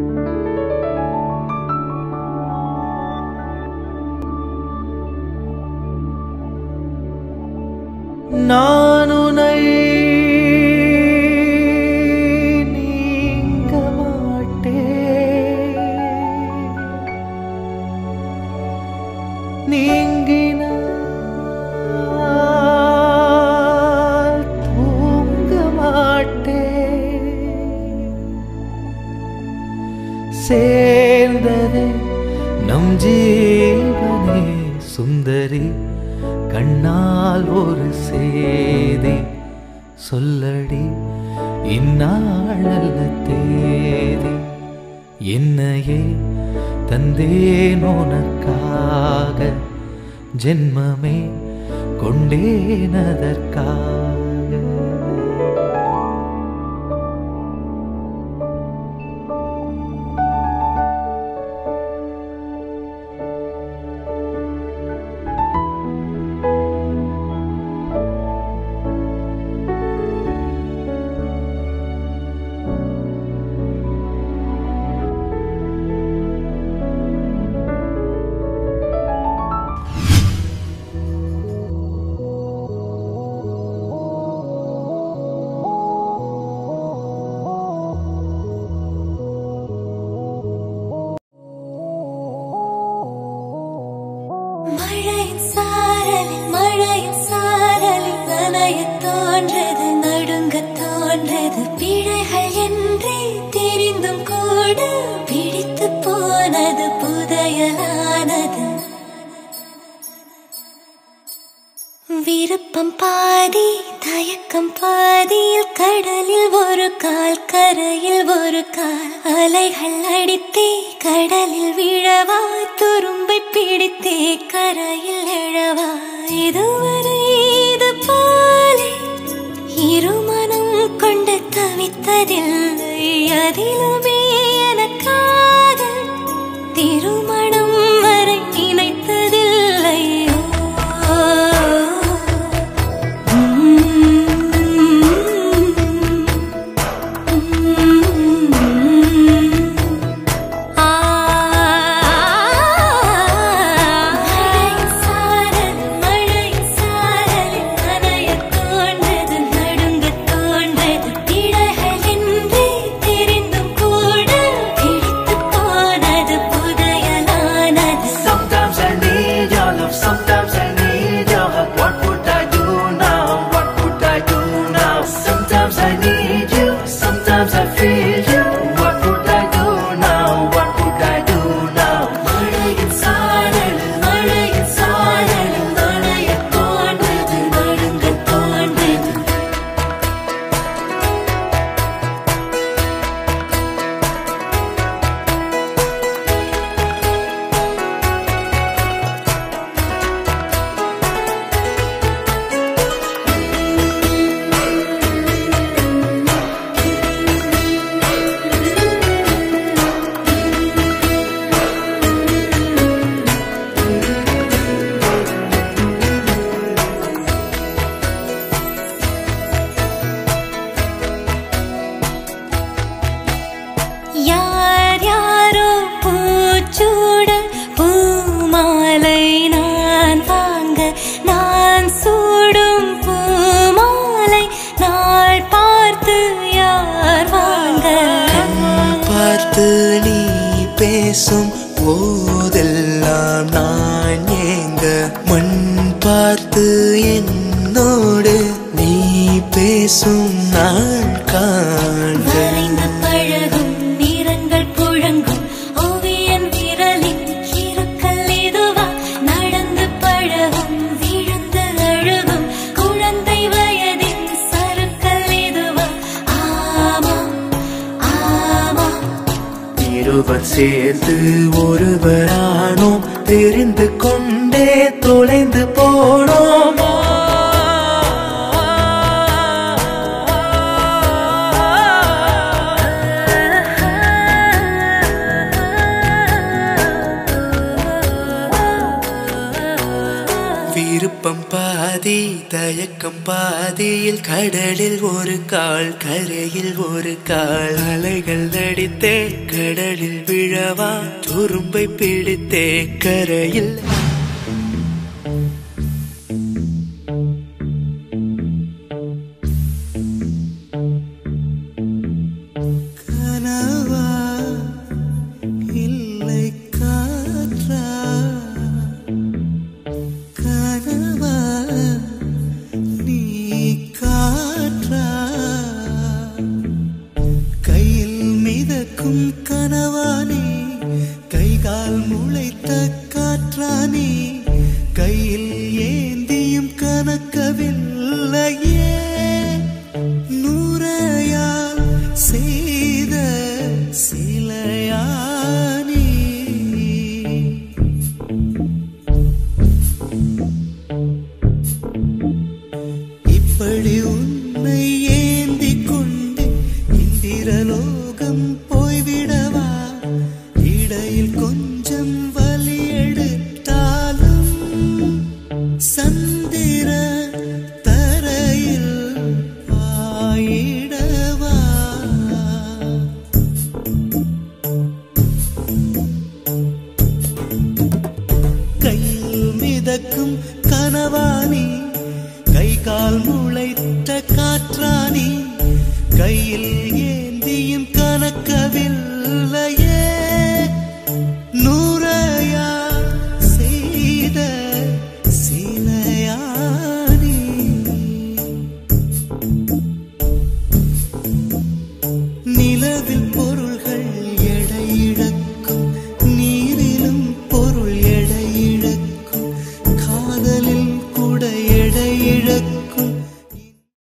நான் உனை நீங்க மாட்டேன் நீங்கினால் தூங்க மாட்டேன் சேர்ந்ததே நம் ஜீவனே சுந்தரி கண்ணால் ஒரு சேதி சொல்லடி இந்நாளல்ல தேதி என்னையே தந்தேன் உனக்காக ஜென்மமே கொண்டேன் அதற்காக மழையின் சாரலில் மழையின் சாரலில் நனையத் தோன்றது நடுங்கத் தோன்றது பிழைகள் என்றே தெரிந்தும் கூட பிடித்து போனது புதையலானது விருப்பம் பாதி தயக்கம் பாதியில் கடலில் ஒரு கால் கரையில் ஒரு கால் அலைகள் அடித்தே கடலில் விழவா துரும்பை பிடித்தே கரையில் எழவா இதுவரை இது போலே இருமனம் கொண்டு தவித்ததில்லை அதிலுமே எனக்காக திருமணம் வரை நினைத்ததில்லை ஓ, ஆ மழையின் சாரல் மழையின் சாரலில் நனையத் தோன்றது நடுங்கத் தோன்றது பிழைகள் என்றே தெரிந்தும் கூட பிடித்துப் போனது புதையலானது Sometimes I need your love, sometimes I need your help. What would I do now? What would I do now? Sometimes I need you, sometimes I feel you. What would I do now? What would I do now? மழையின் சாரல் மழையின் சாரல் நனையத் தோன்றது நடுங்கத் தோன்றது யார் யாரோ பூச்சூட பூமாலை நான் வாங்க நான் சூடும் பூமாலை நாள் பார்த்து யார் வாங்க பார்த்து நீ பேசும் போதெல்லாம் நான் ஏங்க மண் பார்த்து என்னோடு நீ பேசும் நாள் காண்க வரைந்து பழகும் நிறங்கள் புழங்கும் ஓவியன் விரலின் கிறுக்கல் இதுவா நடந்து பழகும் விழுந்து அழுகும் குழந்தை வயதின் சறுக்கல் இதுவா ஆமா ஆமா இருவர் சேர்ந்து ஒருவரானோம் தெரிந்து கொண்டே தொலைந்து போனோம் விருப்பம் விருப்பம் பாதி தயக்கம் பாதியில் கடலில் ஒரு கால் கரையில் ஒரு கால் அலைகள் அடித்தே கடலில் விழவா துரும்பை பிடித்தே கரையில் கனவா இல்லை காற்றா கனவா நீ காற்றா கையில் மிதக்கும் கனவா